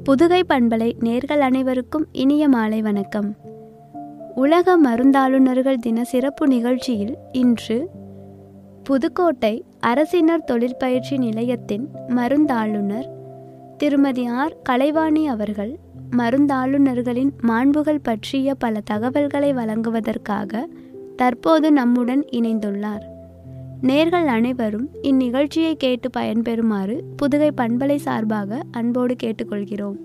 புதுகை பண்பலை நேர்கள் அனைவருக்கும் இனிய மாலை வணக்கம் உலக மருந்தாளுநர்கள் தின சிறப்பு நிகழ்ச்சியில் இன்று புதுக்கோட்டை அரசினர் தொழிற்பயிற்சி நிலையத்தின் மருந்தாளுநர் திருமதி ஆர் கலைவாணி அவர்கள் மருந்தாளுநர்களின் மாண்புகள் பற்றிய பல தகவல்களை வழங்குவதற்காக தற்போது நம்முடன் இணைந்துள்ளார் நேர்கள் அனைவரும் இந்நிகழ்ச்சியை கேட்டு பயன்பெறுமாறு புதுகை பண்பலை சார்பாக அன்போடு கேட்டுக்கொள்கிறோம்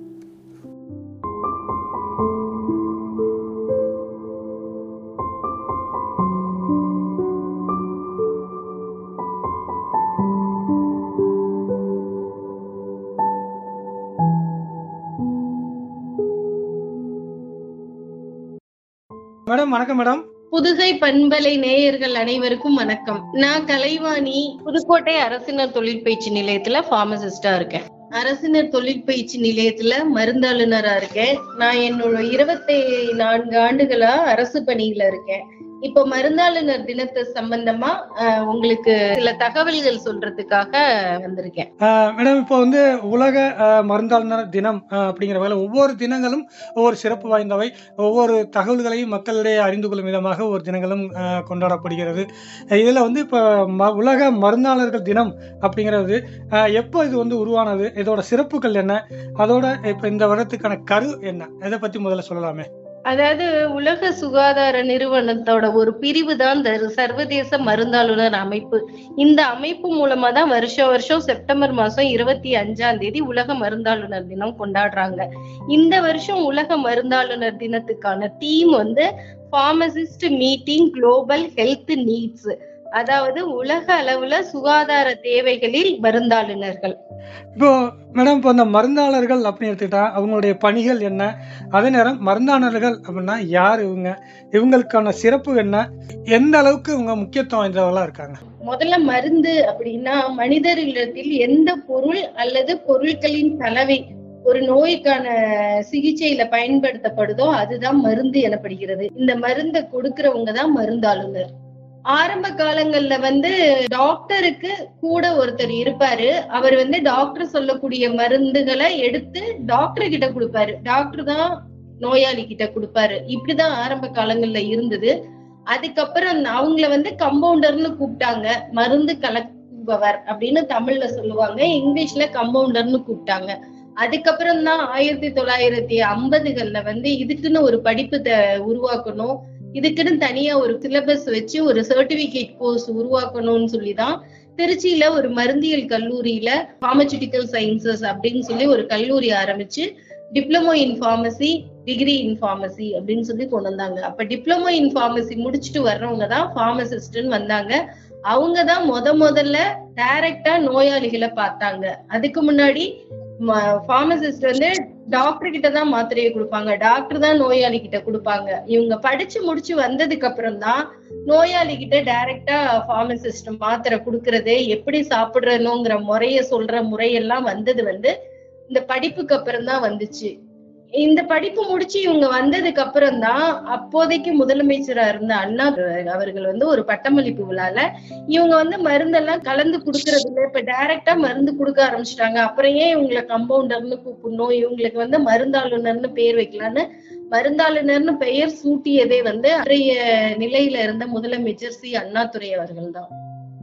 மேடம் வணக்கம் மேடம் புதுகை பண்பலை நேயர்கள் அனைவருக்கும் வணக்கம் நான் கலைவாணி புதுக்கோட்டை அரசினர் தொழிற்பயிற்சி நிலையத்துல பார்மசிஸ்டா இருக்கேன் அரசினர் தொழிற்பயிற்சி நிலையத்துல மருந்தாளுநரா இருக்கேன் நான் என்னோட இருபத்தி நான்கு ஆண்டுகளா அரசு பணியில இருக்கேன் இப்போ மருந்தாளுநர் தினத்தை சம்பந்தமா அஹ், உங்களுக்கு சில தகவல்கள் சொல்றதுக்காக வந்திருக்கேன் ஆஹ் மேடம் இப்போ வந்து உலக ஆஹ், மருந்தாளுநர் தினம் ஆஹ், அப்படிங்கிற வகையில் ஒவ்வொரு தினங்களும் ஒவ்வொரு சிறப்பு வாய்ந்தவை ஒவ்வொரு தகவல்களையும் மக்களிடையே அறிந்து கொள்ளும் விதமாக ஒரு தினங்களும் ஆஹ், கொண்டாடப்படுகிறது இதில் வந்து இப்போ ம உலக மருந்தாளர்கள் தினம் அப்படிங்கிறது ஆஹ், எப்போ இது வந்து உருவானது இதோட சிறப்புகள் என்ன அதோட இப்போ இந்த வருடத்துக்கான கரு என்ன இதை பற்றி முதல்ல சொல்லலாமே அதாவது உலக சுகாதார நிறுவனத்தோட ஒரு பிரிவு தான் இந்த சர்வதேச மருந்தாளுநர் அமைப்பு இந்த அமைப்பு மூலமா தான் வருஷம் வருஷம் செப்டம்பர் மாசம் இருபத்தி அஞ்சாம் தேதி உலக மருந்தாளுநர் தினம் கொண்டாடுறாங்க இந்த வருஷம் உலக மருந்தாளுநர் தினத்துக்கான தீம் வந்து pharmacist meeting global health needs அதாவது உலக அளவுல சுகாதார தேவைகளில் மருந்தாளுநர்கள் இப்போ மேடம் இப்போ இந்த மருந்தாளர்கள் அப்படின்னு எடுத்துக்கிட்டா அவங்களுடைய பணிகள் என்ன அதே நேரம் மருந்தாளர்கள் அப்படின்னா யார் இவங்க இவங்களுக்கான சிறப்பு என்ன எந்த அளவுக்கு இவங்க முக்கியத்துவம் வாய்ந்தவர்களா இருக்காங்க முதல்ல மருந்து அப்படின்னா மனிதர்களிடத்தில் எந்த பொருள் அல்லது பொருட்களின் கலவை ஒரு நோய்க்கான சிகிச்சையில பயன்படுத்தப்படுதோ அதுதான் மருந்து எனப்படுகிறது இந்த மருந்தை கொடுக்கறவங்க தான் மருந்தாளுநர் ஆரம்ப காலங்கள்ல வந்து டாக்டருக்கு கூட ஒருத்தர் இருப்பாரு அவர் வந்து டாக்டர் சொல்லக்கூடிய மருந்துகளை எடுத்து டாக்டர் கிட்ட கொடுப்பாரு டாக்டர் தான் நோயாளி கிட்ட கொடுப்பாரு இப்படிதான் ஆரம்ப காலங்கள்ல இருந்தது அதுக்கப்புறம் அவங்கள வந்து கம்பவுண்டர்னு கூப்பிட்டாங்க மருந்து கலக்குபவர் அப்படின்னு தமிழ்ல சொல்லுவாங்க இங்கிலீஷ்ல கம்பவுண்டர்னு கூப்பிட்டாங்க அதுக்கப்புறம் தான் ஆயிரத்தி தொள்ளாயிரத்தி ஐம்பதுகள்ல வந்து இதுக்குன்னு ஒரு படிப்பு த- உருவாக்கணும் இதுக்குன்னு தனியா ஒரு சிலபஸ் வச்சு ஒரு சர்டிபிகேட் கோர்ஸ் உருவாக்கணும்னு சொல்லிதான் திருச்சியில ஒரு மருந்தியல் கல்லூரியில பார்மசூட்டிக்கல் சயின்சஸ் அப்படின்னு சொல்லி ஒரு கல்லூரி ஆரம்பிச்சு diploma in pharmacy degree in pharmacy அப்படின்னு சொல்லி கொண்டு வந்தாங்க அப்ப டிப்ளமோ இன் ஃபார்மசி முடிச்சுட்டு வர்றவங்க தான் ஃபார்மசிஸ்ட்னு வந்தாங்க அவங்க தான் முத முதல்ல டைரக்டா நோயாளிகளை பார்த்தாங்க அதுக்கு முன்னாடி ஃபார்மசிஸ்ட் வந்து டாக்டர் கிட்ட தான் மாத்திரையை கொடுப்பாங்க டாக்டர் தான் நோயாளி கிட்ட கொடுப்பாங்க இவங்க படிச்சு முடிச்சு வந்ததுக்கு அப்புறம் தான் நோயாளி கிட்ட டைரக்டா ஃபார்மசிஸ்ட் மாத்திரை கொடுக்கறது எப்படி சாப்பிடுறணுங்கிற முறைய சொல்ற முறையெல்லாம் வந்தது வந்து இந்த படிப்புக்கு அப்புறம் தான் வந்துச்சு இந்த படிப்பு முடிச்சு இவங்க வந்ததுக்கு அப்புறம் தான் அப்போதைக்கு முதலமைச்சரா இருந்த அண்ணா அவர்கள் வந்து ஒரு பட்டமளிப்பு விழால இவங்க வந்து மருந்தெல்லாம் கலந்து குடுக்கறது இல்ல இப்ப டைரக்டா மருந்து கொடுக்க ஆரம்பிச்சிட்டாங்க அப்புறம் ஏன் இவங்களை கம்பவுண்டர்னு கூப்பிடணும் இவங்களுக்கு வந்து மருந்தாளுநர்னு பேர் வைக்கலான்னு மருந்தாளுநர்னு பெயர் சூட்டியதே வந்து அன்றைய நிலையில இருந்த முதலமைச்சர் சி அண்ணாதுரை அவர்கள் தான்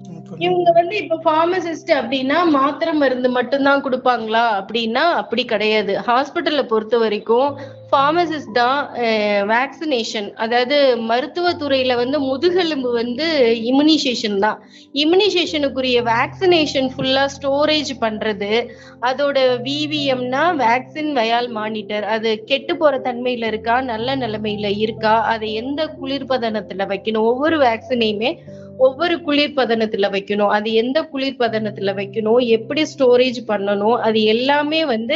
இவங்க வந்து இப்ப பார்மசிஸ்ட் அப்படின்னா மாத்திரை மருந்து மட்டும்தான் கொடுப்பாங்களா அப்படின்னா அப்படி கிடையாது ஹாஸ்பிட்டல்ல பொறுத்த வரைக்கும் பார்மசிஸ்ட் தான் வேக்சினேஷன் அதாவது மருத்துவத்துறையில வந்து முதுகெலும்பு வந்து இம்யூனைசேஷன் தான் இம்யூனைசேஷனுக்குரிய வேக்சினேஷன் ஃபுல்லா ஸ்டோரேஜ் பண்றது அதோட விவிஎம்னா வேக்சின் வயால் மானிட்டர் அது கெட்டு போற தன்மையில இருக்கா நல்ல நிலைமையில இருக்கா அதை எந்த குளிர்பதனத்துல வைக்கணும் ஒவ்வொரு வேக்சினையுமே ஒவ்வொரு குளிர்பதனத்துல வைக்கணும் அது எந்த குளிர்பதனத்துல வைக்கணும் எப்படி ஸ்டோரேஜ் பண்ணணும் அது எல்லாமே வந்து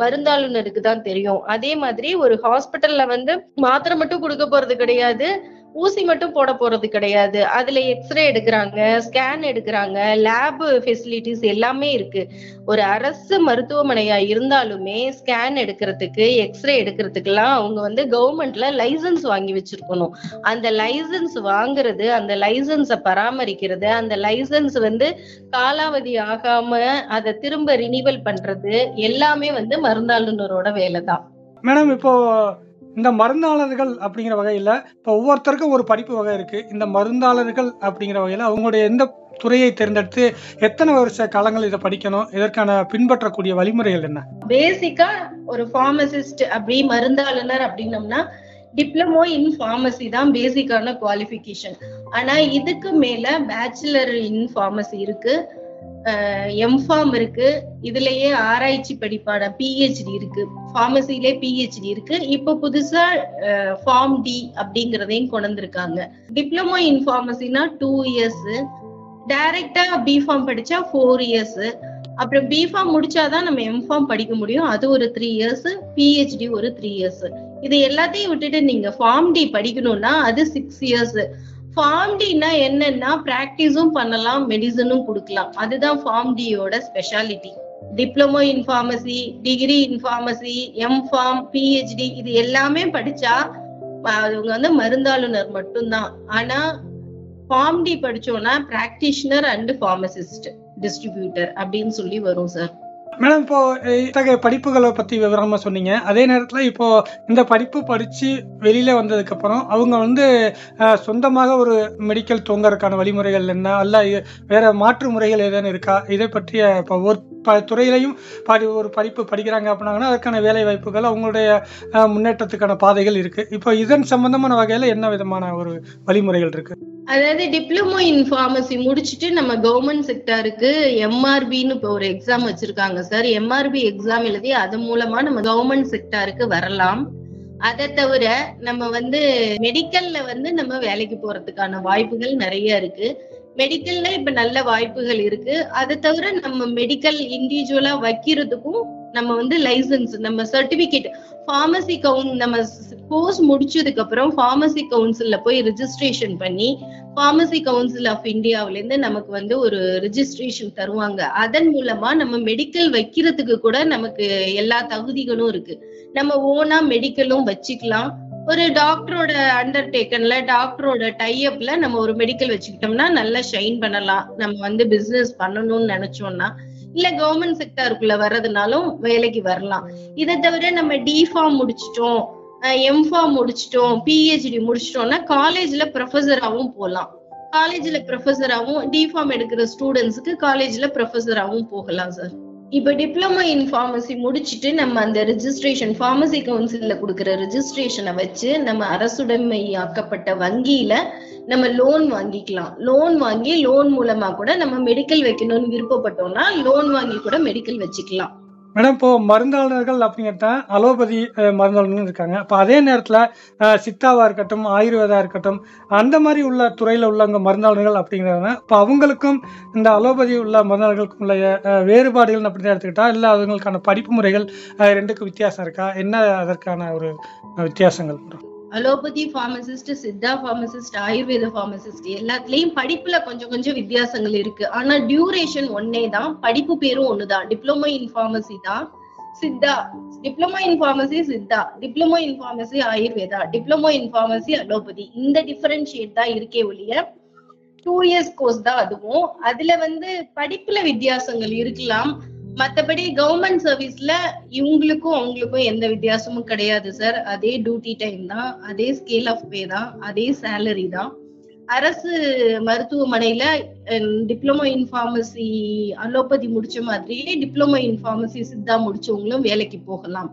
மருந்தாளுநருக்கு தான் தெரியும் அதே மாதிரி ஒரு ஹாஸ்பிட்டல்ல வந்து மாத்திரை மட்டும் கொடுக்க போறது கிடையாது ஊசி மட்டும் போட போறது கிடையாது அதுல எக்ஸ்ரே எடுக்கிறாங்க ஸ்கேன் எடுக்கிறாங்க லேப் ஃபெசிலிட்டிஸ் எல்லாமே இருக்கு ஒரு அரசு மருத்துவமனையா இருந்தாலுமே ஸ்கேன் எடுக்கிறதுக்கு எக்ஸ்ரே எடுக்கிறதுக்கெல்லாம் அவங்க வந்து கவர்மெண்ட்ல லைசன்ஸ் வாங்கி வச்சிருக்கணும் அந்த லைசன்ஸ் வாங்குறது அந்த லைசன்ஸ பராமரிக்கிறது அந்த லைசன்ஸ் வந்து காலாவதி ஆகாம அதை திரும்ப ரினிவல் பண்றது எல்லாமே வந்து மருந்தாளுநரோட வேலை தான் மேடம் இப்போ இந்த மருந்தாளர்கள் அப்படிங்கிற வகையில இப்போ ஒவ்வொருத்தருக்கும் ஒரு படிப்பு வகை இருக்கு இந்த மருந்தாளர்கள் அப்படிங்கிற வகையில அவங்களுடைய எந்த துறையை தேர்ந்தெடுத்து எத்தனை வருஷ காலங்கள் இதை படிக்கணும் இதற்கான பின்பற்றக்கூடிய வழிமுறைகள் என்ன பேசிக்கா ஒரு ஃபார்மசிஸ்ட் அப்படி மருந்தாளுநர் அப்படின்னம்னா டிப்ளமோ இன் ஃபார்மசி தான் பேசிக்கான குவாலிஃபிகேஷன் ஆனா இதுக்கு மேல பேச்சுலர் இன் ஃபார்மசி இருக்கு எம்ஃபார்ம் இருக்கு இதுலயே ஆராய்ச்சி படிப்பான பிஹெச்டி இருக்கு ஃபார்மசிலே பிஹெச்டி இருக்கு இப்போ புதுசா ஃபார்ம் டி அப்படிங்கறதையும் கொண்டு வந்திருக்காங்க டிப்ளமோ இன் ஃபார்மசினா டூ இயர்ஸ் டைரக்டா பிஃபார்ம் படிச்சா ஃபோர் இயர்ஸ் அப்புறம் பிஃபார்ம் முடிச்சாதான் நம்ம எம்ஃபார்ம் படிக்க முடியும் அது ஒரு த்ரீ இயர்ஸ் பிஹெச்டி ஒரு த்ரீ இயர்ஸ் இது எல்லாத்தையும் விட்டுட்டு நீங்க ஃபார்ம் டி படிக்கணும்னா அது சிக்ஸ் இயர்ஸ் ஃபார்ம் டினா என்னன்னா பிராக்டிஸும் பண்ணலாம் மெடிசனும் கொடுக்கலாம் அதுதான் ஃபார்ம் டியோட speciality diploma in pharmacy degree in pharmacy M Pharm PhD இது எல்லாமே படிச்சா அவங்க வந்து மருந்தாளுநர் மட்டும்தான் ஆனா ஃபார்ம் டி படிச்சோம்னா பிராக்டிஷனர் அண்ட் ஃபார்மசிஸ்ட் டிஸ்ட்ரிபியூட்டர் அப்படின்னு சொல்லி வரும் சார் மேடம் இப்போ இத்தகைய படிப்புகளை பத்தி விவரமா சொன்னீங்க அதே நேரத்துல இப்போ இந்த படிப்பு படிச்சு வெளியில வந்ததுக்கு அப்புறம் அவங்க வந்து அஹ், சொந்தமாக ஒரு மெடிக்கல் துவங்கறதுக்கான வழிமுறைகள் என்ன அல்ல இ- வேற மாற்று முறைகள் ஏதேனும் இருக்கா இதை பற்றிய இப்போ ஒரு ப துறையிலையும் படி ஒரு படிப்பு படிக்கிறாங்க அப்படின்னாங்கன்னா அதற்கான வேலை வாய்ப்புகள் அவங்களுடைய அஹ், முன்னேற்றத்துக்கான பாதைகள் இருக்கு இப்போ இதன் சம்பந்தமான வகையில என்ன விதமான ஒரு வழிமுறைகள் இருக்கு அதாவது டிப்ளமோ இன் ஃபார்மசி முடிச்சுட்டு நம்ம கவர்மெண்ட் செக்டாருக்கு எம்ஆர்பின்னு இப்போ ஒரு எக்ஸாம் வச்சிருக்காங்க சார் எம்ஆர்பி எக்ஸாம் எழுதி அது மூலமா நம்ம கவர்மெண்ட் செக்டாருக்கு வரலாம் அதை தவிர நம்ம வந்து மெடிக்கல்ல வந்து நம்ம வேலைக்கு போறதுக்கான வாய்ப்புகள் நிறைய இருக்கு மெடிக்கல்ல இப்ப நல்ல வாய்ப்புகள் இருக்கு அதை தவிர நம்ம மெடிக்கல் இண்டிவிஜுவலா வைக்கிறதுக்கும் நம்ம வந்து லைசன்ஸ் நம்ம சர்டிபிகேட் ஃபார்மசி கவுன் நம்ம கோர்ஸ் முடிச்சதுக்கு அப்புறம் ஃபார்மசி கவுன்சில்ல போய் ரிஜிஸ்ட்ரேஷன் பண்ணி ஃபார்மசி கவுன்சில் ஆஃப் இந்தியாவுல இருந்து நமக்கு வந்து ஒரு ரிஜிஸ்ட்ரேஷன் தருவாங்க அதன் மூலமா நம்ம மெடிக்கல் வைக்கிறதுக்கு கூட நமக்கு எல்லா தகுதிகளும் இருக்கு நம்ம ஓனா மெடிக்கலும் வச்சுக்கலாம் ஒரு டாக்டரோட அண்டர்டேக்கன்ல டாக்டரோட டைஅப்ல நம்ம ஒரு மெடிக்கல் வச்சுக்கிட்டோம்னா நல்லா ஷைன் பண்ணலாம் நம்ம வந்து பிசினஸ் பண்ணணும்னு நினைச்சோம்னா இல்ல கவர்மெண்ட் செக்டருக்குள்ள வர்றதுனாலும் வேலைக்கு வரலாம் இதை தவிர நம்ம டிஃபார்ம் முடிச்சிட்டோம் எம்ஃபார்ம் முடிச்சிட்டோம் பிஹெச்டி முடிச்சிட்டோம்னா காலேஜ்ல ப்ரொஃபஸராகவும் போகலாம் காலேஜ்ல ப்ரொஃபஸராகவும் டிஃபார்ம் எடுக்கிற ஸ்டூடெண்ட்ஸ்க்கு காலேஜ்ல ப்ரொஃபஸராகவும் போகலாம் சார் இப்ப டிப்ளமோ இன் ஃபார்மசி முடிச்சிட்டு நம்ம அந்த ரெஜிஸ்ட்ரேஷன் ஃபார்மசி கவுன்சில்ல கொடுக்கிற ரெஜிஸ்ட்ரேஷனை வச்சு நம்ம அரசுடைமையாக்கப்பட்ட வங்கியில நம்ம லோன் வாங்கிக்கலாம் லோன் வாங்கி லோன் மூலமா கூட நம்ம மெடிக்கல் வைக்கணும்னு விருப்பப்பட்டோம்னா லோன் வாங்கி கூட மெடிக்கல் வச்சுக்கலாம் மேடம் இப்போ மருந்தாளர்கள் அப்படிங்கிறத அலோபதி அஹ், மருந்தாளர்கள் இருக்காங்க இப்போ அதே நேரத்தில் சித்தாவா இருக்கட்டும் ஆயுர்வேதா இருக்கட்டும் அந்த மாதிரி உள்ள துறையில் உள்ளவங்க மருந்தாளர்கள் அப்படிங்கிறவங்க இப்போ அவங்களுக்கும் இந்த அலோபதி உள்ள மருந்தாளர்களுக்கும் உள்ள அஹ், வேறுபாடுகள் அப்படின்னு எடுத்துக்கிட்டா இல்லை அவங்களுக்கான படிப்பு முறைகள் அஹ், ரெண்டுக்கும் வித்தியாசம் இருக்கா என்ன அதற்கான ஒரு அஹ், வித்தியாசங்கள் allopathy pharmacist Siddha pharmacist Ayurveda pharmacist எல்லாத்துலயும் படிப்புல கொஞ்சம் கொஞ்சம் வித்தியாசங்கள் இருக்கு ஆனா டியூரேஷன் ஒன்னே தான் படிப்பு பேரும் ஒண்ணுதான் டிப்ளமோ இன் ஃபார்மசி தான் Siddha diploma in pharmacy Siddha diploma in pharmacy Ayurveda diploma in pharmacy allopathy இந்த டிஃபரன்ஷியேட் தான் இருக்கே ஒழிய டூ இயர்ஸ் கோர்ஸ் தான் அதுவும் அதுல வந்து படிப்புல வித்தியாசங்கள் இருக்கலாம் மத்தபடி கவர்மெண்ட் சர்வீஸ்ல இவங்களுக்கும் அவங்களுக்கும் எந்த வித்தியாசமும் கிடையாது சார் அதே டியூட்டி டைம் தான் அதே ஸ்கேல் ஆஃப் பே தான் அதே சேலரி தான் அரசு மருத்துவமனையில டிப்ளமோ இன் ஃபார்மசி அலோபதி முடிச்ச மாதிரியே டிப்ளமோ இன் ஃபார்மசி சித்தா முடிச்சவங்களும் வேலைக்கு போகலாம்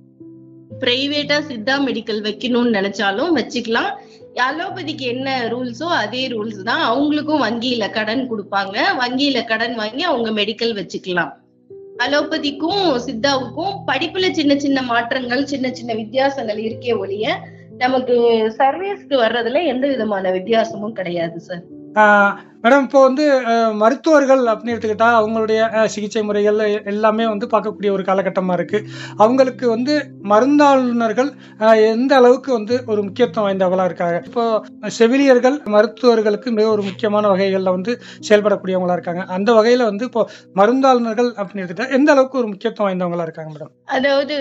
பிரைவேட்டா சித்தா மெடிக்கல் வைக்கணும்னு நினைச்சாலும் வச்சுக்கலாம் அலோபதிக்கு என்ன ரூல்ஸோ அதே ரூல்ஸ் தான் அவங்களுக்கும் வங்கியில கடன் கொடுப்பாங்க வங்கியில கடன் வாங்கி அவங்க மெடிக்கல் வச்சுக்கலாம் அலோபதிக்கும் சித்தாவுக்கும் படிப்புல சின்ன சின்ன மாற்றங்கள் சின்ன சின்ன வித்தியாசங்கள் இருக்கே ஒழிய நமக்கு சர்வீஸ்க்கு வர்றதுல எந்த விதமான வித்தியாசமும் கிடையாது சார் ஆஹ் மேடம் இப்போ வந்து அஹ், மருத்துவர்கள் அப்படின்னு எடுத்துக்கிட்டா அவங்களுடைய அஹ், சிகிச்சை முறைகள் எ- எல்லாமே வந்து பார்க்கக்கூடிய ஒரு காலகட்டமா இருக்கு அவங்களுக்கு வந்து மருந்தாளுநர்கள் அஹ், எந்த அளவுக்கு வந்து ஒரு முக்கியத்துவம் வாய்ந்தவங்களா இருக்காங்க இப்போ செவிலியர்கள் மருத்துவர்களுக்கு மிக ஒரு முக்கியமான வகைகளில் வந்து செயல்படக்கூடியவங்களா இருக்காங்க அந்த வகையில வந்து இப்போ மருந்தாளுநர்கள் அப்படின்னு எடுத்துக்கிட்டா எந்த அளவுக்கு ஒரு முக்கியத்துவம் வாய்ந்தவங்களா இருக்காங்க மேடம் அதாவது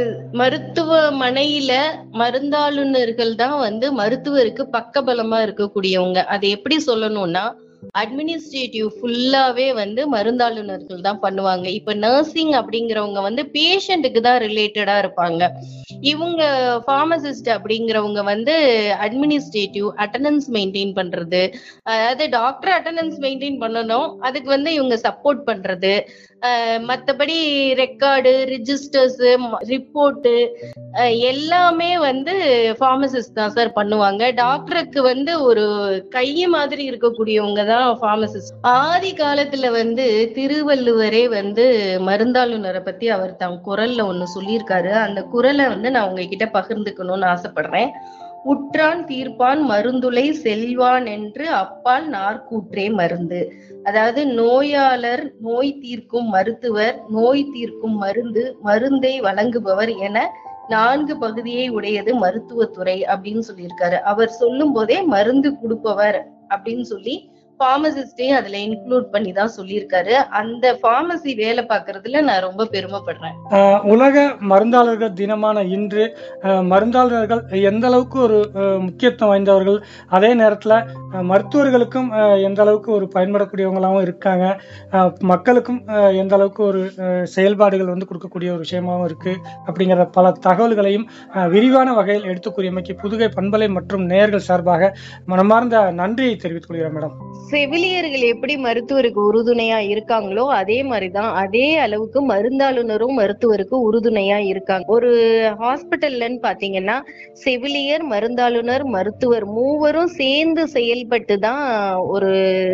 மருத்துவமனையில மருந்தாளுநர்கள் தான் வந்து மருத்துவருக்கு பக்கபலமா இருக்கக்கூடியவங்க அதை எப்படி சொல்லணும்னா அட்மினிஸ்ட்ரேட்டிவ் ஃபுல்லாவே வந்து மருந்தாளுநர்கள் தான் பண்ணுவாங்க இப்ப நர்சிங் அப்படிங்கிறவங்க வந்து பேஷண்ட்டுக்கு தான் ரிலேட்டடா இருப்பாங்க இவங்க ஃபார்மசிஸ்ட் அப்படிங்கிறவங்க வந்து அட்மினிஸ்ட்ரேட்டிவ் அட்டண்டன்ஸ் மெயின்டைன் பண்றது அதாவது டாக்டர் அட்டண்டன்ஸ் மெயின்டைன் பண்ணணும் அதுக்கு வந்து இவங்க சப்போர்ட் பண்றது அஹ் மத்தபடி ரெக்கார்டு ரிஜிஸ்டர்ஸ் ரிப்போர்ட்டு எல்லாமே வந்து ஃபார்மசிஸ்ட் தான் சார் பண்ணுவாங்க டாக்டருக்கு வந்து ஒரு கை மாதிரி இருக்கக்கூடியவங்க தான் ஃபார்மசிஸ்ட் ஆதி காலத்துல வந்து திருவள்ளுவரே வந்து மருந்தாளுநரை பத்தி அவர் தம் குரல்ல ஒண்ணு சொல்லியிருக்காரு அந்த குரலை வந்து நான் உங்ககிட்ட பகிர்ந்துக்கணும்னு ஆசைப்படுறேன் உற்றான் தீர்ப்பான் மருந்துளை செல்வான் என்று அப்பால் நார்க்கூற்றே மருந்து அதாவது நோயாளர் நோய் தீர்க்கும் மருத்துவர் நோய் தீர்க்கும் மருந்து மருந்தை வழங்குபவர் என நான்கு பகுதியை உடையது மருத்துவத்துறை அப்படின்னு சொல்லியிருக்காரு அவர் சொல்லும் போதே மருந்து கொடுப்பவர் அப்படின்னு சொல்லி பார்மசிஸ்டையும் அதுல இன்க்ளூட் பண்ணி தான் சொல்லியிருக்காரு அந்த பார்மசி வேலை பார்க்கறதுல நான் ரொம்ப பெருமைப்படுறேன் ஆஹ் உலக மருந்தாளர்கள் தினமான இன்று ஆஹ் மருந்தாளர்கள் எந்த அளவுக்கு ஒரு ஆஹ் முக்கியத்துவம் வாய்ந்தவர்கள் அதே நேரத்தில் மருத்துவர்களுக்கும் ஆஹ் எந்த அளவுக்கு ஒரு பயன்படக்கூடியவங்களாகவும் இருக்காங்க ஆஹ் மக்களுக்கும் ஆஹ் எந்த அளவுக்கு ஒரு ஆஹ் செயல்பாடுகள் வந்து கொடுக்கக்கூடிய ஒரு விஷயமாகவும் இருக்கு அப்படிங்கிற பல தகவல்களையும் ஆஹ் விரிவான வகையில் எடுத்துக் கூறியமைக்கு புதுகை பண்பலை மற்றும் நேயர்கள் சார்பாக மனமார்ந்த நன்றியை தெரிவித்துக் கொள்கிறேன் மேடம் செவிலியர்கள் எப்படி மருத்துவருக்கு உறுதுணையா இருக்காங்களோ அதே மாதிரிதான் அதே அளவுக்கு மருந்தாளுநரும் மருத்துவருக்கு உறுதுணையா இருக்காங்க ஒரு ஹாஸ்பிட்டல்லன்னு பாத்தீங்கன்னா செவிலியர் மருந்தாளுநர் மருத்துவர் மூவரும் சேர்ந்து செயல்பட்டு தான் ஒரு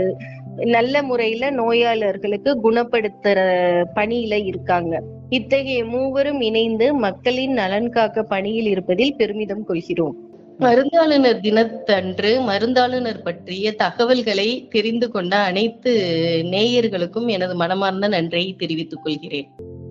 நல்ல முறையில நோயாளர்களுக்கு குணப்படுத்துற பணியில இருக்காங்க இத்தகைய மூவரும் இணைந்து மக்களின் நலன் காக்க பணியில் இருப்பதில் பெருமிதம் கொள்கிறோம் மருந்தாளுநர் தினத்தன்று மருந்தாளுநர் பற்றிய தகவல்களை தெரிந்து கொண்ட அனைத்து நேயர்களுக்கும் எனது மனமார்ந்த நன்றியை தெரிவித்துக் கொள்கிறேன்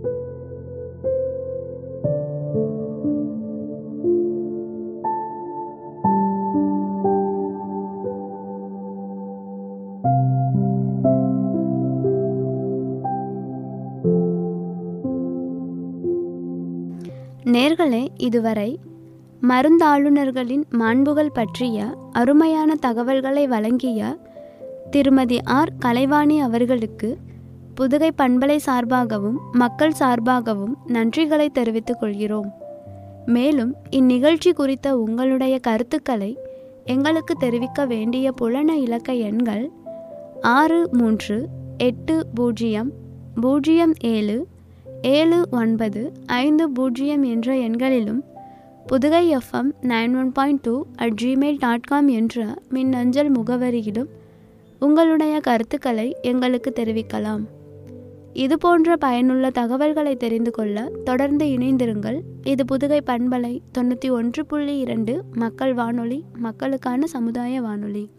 நேர்களே இதுவரை மருந்தாளுநர்களின் மாண்புகள் பற்றிய அருமையான தகவல்களை வழங்கிய திருமதி ஆர் கலைவாணி அவர்களுக்கு புதுகை பண்பலை சார்பாகவும் மக்கள் சார்பாகவும் நன்றிகளை தெரிவித்துக் கொள்கிறோம் மேலும் இந்நிகழ்ச்சி குறித்த உங்களுடைய கருத்துக்களை எங்களுக்கு தெரிவிக்க வேண்டிய புலன இலக்க எண்கள் ஆறு மூன்று எட்டு பூஜ்ஜியம் பூஜ்ஜியம் ஏழு ஏழு ஒன்பது ஐந்து பூஜ்ஜியம் என்ற எண்களிலும் Pudhugai FM nine one point two at Gmail dot com என்ற மின்னஞ்சல் முகவரியிலும் உங்களுடைய கருத்துக்களை எங்களுக்கு தெரிவிக்கலாம் இது போன்ற பயனுள்ள தகவல்களை தெரிந்து கொள்ள தொடர்ந்து இணைந்திருங்கள் இது புதுகை பண்பலை தொண்ணூற்றி ஒன்று புள்ளி இரண்டு மக்கள் வானொலி மக்களுக்கான சமுதாய வானொலி